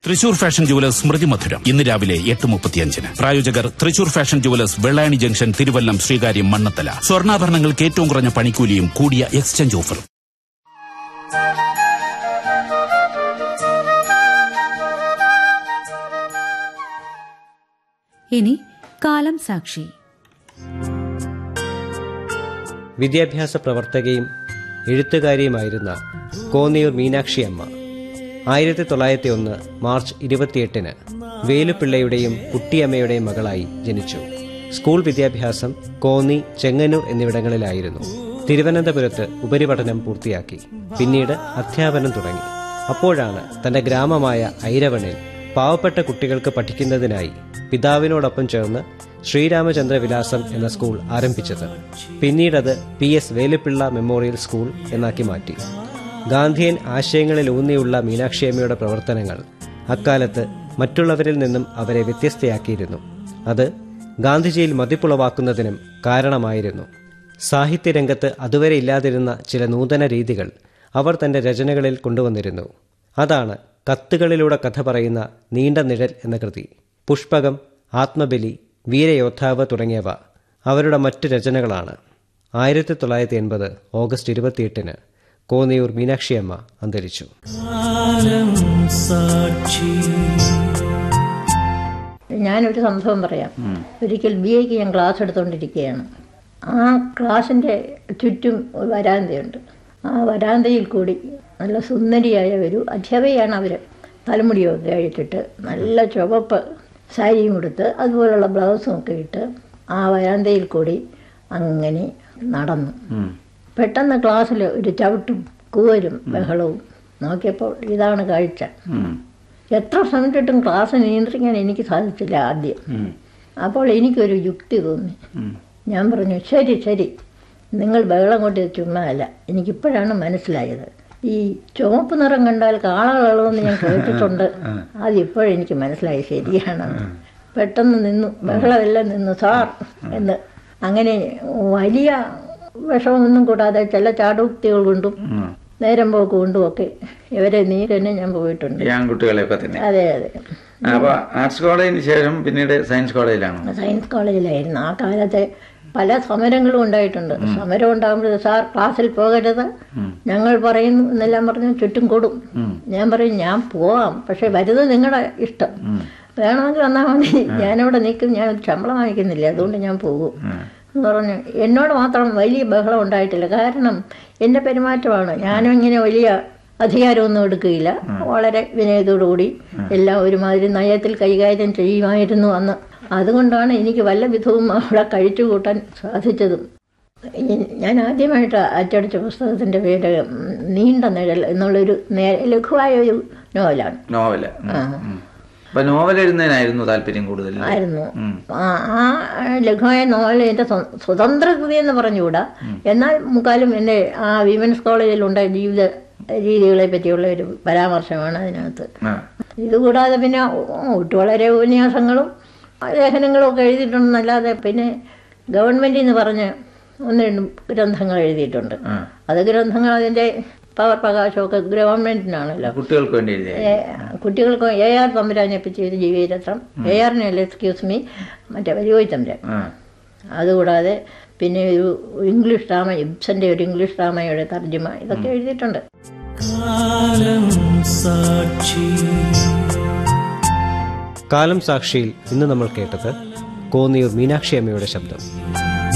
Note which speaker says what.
Speaker 1: Thrissur fashion jewellers സ്മൃതി മധുരം ഇന്ന് രാവിലെ എട്ട് മുപ്പത്തിയഞ്ചിന് പ്രായോജകർ Thrissur fashion jewellers Vellayani junction Thiruvallam Sreekaryam Mannathala സ്വർണ്ണാഭരണങ്ങൾക്ക് ഏറ്റവും കുറഞ്ഞ പണിക്കൂലിയും കൂടിയ എക്സ്ചേഞ്ച് ഓഫറും
Speaker 2: ഇനി കാലം സാക്ഷി
Speaker 3: വിദ്യാഭ്യാസ പ്രവർത്തകയും എഴുത്തുകാരിയുമായിരുന്ന കോന്നിയൂർ മീനാക്ഷി അമ്മ ആയിരത്തി തൊള്ളായിരത്തി ഒന്ന് മാർച്ച് ഇരുപത്തിയെട്ടിന് വേലുപിള്ളയുടെയും കുട്ടിയമ്മയുടെയും മകളായി ജനിച്ചു സ്കൂൾ വിദ്യാഭ്യാസം കോന്നി ചെങ്ങന്നൂർ എന്നിവിടങ്ങളിലായിരുന്നു തിരുവനന്തപുരത്ത് ഉപരിപഠനം പൂർത്തിയാക്കി പിന്നീട് അധ്യാപനം തുടങ്ങി അപ്പോഴാണ് തന്റെ ഗ്രാമമായ ഐരവണിൽ പാവപ്പെട്ട കുട്ടികൾക്ക് പഠിക്കുന്നതിനായി പിതാവിനോടൊപ്പം ചേർന്ന് ശ്രീരാമചന്ദ്ര വിലാസം എന്ന സ്കൂൾ ആരംഭിച്ചത് പിന്നീടത് P S Velupillai memorial school എന്നാക്കി മാറ്റി ഗാന്ധിയൻ ആശയങ്ങളിൽ ഊന്നിയുള്ള മീനാക്ഷിയമ്മയുടെ പ്രവർത്തനങ്ങൾ അക്കാലത്ത് മറ്റുള്ളവരിൽ നിന്നും അവരെ വ്യത്യസ്തയാക്കിയിരുന്നു അത് ഗാന്ധിജിയിൽ മതിപ്പുളവാക്കുന്നതിനും കാരണമായിരുന്നു സാഹിത്യരംഗത്ത് അതുവരെ ഇല്ലാതിരുന്ന ചില നൂതന രീതികൾ അവർ തന്റെ രചനകളിൽ കൊണ്ടുവന്നിരുന്നു അതാണ് കത്തുകളിലൂടെ കഥ പറയുന്ന നീണ്ട നിഴൽ എന്ന കൃതി പുഷ്പകം ആത്മബലി വീരയോദ്ധാവ് തുടങ്ങിയവ അവരുടെ മറ്റു രചനകളാണ് ആയിരത്തി തൊള്ളായിരത്തി എൺപത് ഓഗസ്റ്റ് ഇരുപത്തിയെട്ടിന് കോന്നിയൂർ മീനാക്ഷിയമ്മ അന്തരിച്ചു
Speaker 4: ഞാനൊരു സംഭവം പറയാം ഒരിക്കൽ ബി എക്ക് ഞാൻ ക്ലാസ് എടുത്തുകൊണ്ടിരിക്കുകയാണ് ആ ക്ലാസ്സിൻ്റെ ചുറ്റും ഒരു വരാന്തയുണ്ട് ആ വരാന്തയിൽ കൂടി നല്ല സുന്ദരിയായ ഒരു അധ്യാപികയാണ് അവർ തലമുടിയൊക്കെ അഴിച്ചിട്ട് നല്ല ചുവപ്പ് സാരിയും ഉടുത്ത് അതുപോലുള്ള ബ്ലൗസും ഒക്കെ ഇട്ട് ആ വരാന്തയിൽ കൂടി അങ്ങനെ നടന്നു പെട്ടെന്ന് ക്ലാസ്സിൽ ഒരു ചവിട്ടും കൂവലും ബഹളവും നോക്കിയപ്പോൾ ഇതാണ് കാഴ്ച എത്ര ശ്രമിച്ചിട്ടും ക്ലാസ് നിയന്ത്രിക്കാൻ എനിക്ക് സാധിച്ചില്ല ആദ്യം അപ്പോൾ എനിക്കൊരു യുക്തി തോന്നി ഞാൻ പറഞ്ഞു ശരി ശരി നിങ്ങൾ ബഹളം കൊണ്ട് ചുമ്മാ അല്ല എനിക്കിപ്പോഴാണ് മനസ്സിലായത് ഈ ചുവപ്പ് നിറം കണ്ടാൽ കാളകളെന്ന് ഞാൻ കേട്ടിട്ടുണ്ട് അതിപ്പോഴെനിക്ക് മനസ്സിലായി ശരിയാണെന്ന് പെട്ടെന്ന് നിന്നു ബഹളമെല്ലാം നിന്നു സാർ എന്ന് അങ്ങനെ വലിയ വിഷമൊന്നും കൂടാതെ ചില ചാടുക്തികൾ കൊണ്ടും നേരം പോക്ക് കൊണ്ടും ഒക്കെ ഇവരെ നീ തന്നെ ഞാൻ പോയിട്ടുണ്ട്
Speaker 5: ഈ ആൺകുട്ടികളെയൊക്കെ തന്നെ
Speaker 4: അതെ അതെ
Speaker 5: അപ്പൊ ആർട്സ് കോളേജിന് ശേഷം പിന്നീട് സയൻസ് കോളേജിലാണ്
Speaker 4: സയൻസ് കോളേജിലായിരുന്നു ആ കാലത്തെ പല സമരങ്ങളും ഉണ്ടായിട്ടുണ്ട് സമരം ഉണ്ടാകുമ്പോൾ സാർ ക്ലാസ്സിൽ പോകരുത് ഞങ്ങൾ പറയുന്നു എന്നെല്ലാം പറഞ്ഞ് ചുറ്റും കൂടും ഞാൻ പറയും ഞാൻ പോവാം പക്ഷെ വരുന്നത് നിങ്ങളുടെ ഇഷ്ടം വേണമെങ്കിൽ വന്നാൽ മതി ഞാനിവിടെ നിൽക്കും ഞാൻ ശമ്പളം വാങ്ങിക്കുന്നില്ല അതുകൊണ്ട് ഞാൻ പോകും എന്ന് പറഞ്ഞു എന്നോട് മാത്രം വലിയ ബഹളം ഉണ്ടായിട്ടില്ല കാരണം എൻ്റെ പെരുമാറ്റമാണ് ഞാനും ഇങ്ങനെ വലിയ അധികാരമൊന്നും എടുക്കുകയില്ല വളരെ വിനയത്തോടുകൂടി എല്ലാം ഒരുമാതിരി നയത്തിൽ കൈകാര്യം ചെയ്യുമായിരുന്നു അന്ന് അതുകൊണ്ടാണ് എനിക്ക് വല്ല വിധവും അവിടെ കഴിച്ചു കൂട്ടാൻ സാധിച്ചതും ഈ- ഞാൻ ആദ്യമായിട്ട് അച്ചടിച്ച പുസ്തകത്തിൻ്റെ പേര് ഉം, നീണ്ട നിഴൽ എന്നുള്ളൊരു നേ- ലഘുവായ ഒരു നോവലാണ്
Speaker 5: നോവല് ഉം, ഉം. അപ്പൊ നോവൽ എഴുതുന്നതിനായിരുന്നു താല്പര്യം കൂടുതൽ
Speaker 4: ആയിരുന്നു ആ ആ ലഘുവായ നോവൽ എൻ്റെ സ്വ- സ്വതന്ത്ര കൃതി എന്ന് പറഞ്ഞുകൂടാ എന്നാൽ മുക്കാലും എൻ്റെ ആ വിമൻസ് കോളേജിലുണ്ടായ ജീവിത രീതികളെ പറ്റിയുള്ള ഒരു പരാമർശമാണ് അതിനകത്ത്
Speaker 5: ആ.
Speaker 4: ഇതുകൂടാതെ പിന്നെ ഒട്ടു വളരെ ഉപന്യാസങ്ങളും ലേഖനങ്ങളും ഒക്കെ എഴുതിയിട്ടുണ്ടെന്നല്ലാതെ പിന്നെ ഗവൺമെൻറ് എന്ന് പറഞ്ഞ് ഒന്ന് രണ്ട് ഗ്രന്ഥങ്ങൾ എഴുതിയിട്ടുണ്ട് അത് ഗ്രന്ഥങ്ങൾ അതിൻ്റെ പവർ പ്രകാശമൊക്കെ ഗവൺമെൻറ്റിനാണല്ലോ
Speaker 5: കുട്ടികൾക്ക് വേണ്ടി എഴുതിയ
Speaker 4: ഏ, കുട്ടികൾക്ക് എ ആർ തമ്പുരാനെ പറ്റി ഒരു ജീവചരിത്രം എ ആറിനല്ല എക്സ്ക്യൂസ് മീ മറ്റേ വരികോയി തമ്പുരാൻ
Speaker 5: ആ.
Speaker 4: അതുകൂടാതെ പിന്നെ ഒരു ഇംഗ്ലീഷ് ഡ്രാമ ഇബ്സന്റെ ഒരു ഇംഗ്ലീഷ് ഡ്രാമയുടെ തർജ്ജമ ഇതൊക്കെ എഴുതിയിട്ടുണ്ട്
Speaker 3: കാലം സാക്ഷിയിൽ ഇന്ന് നമ്മൾ കേട്ടത് കോന്നിയൂർ മീനാക്ഷി അമ്മയുടെ ശബ്ദം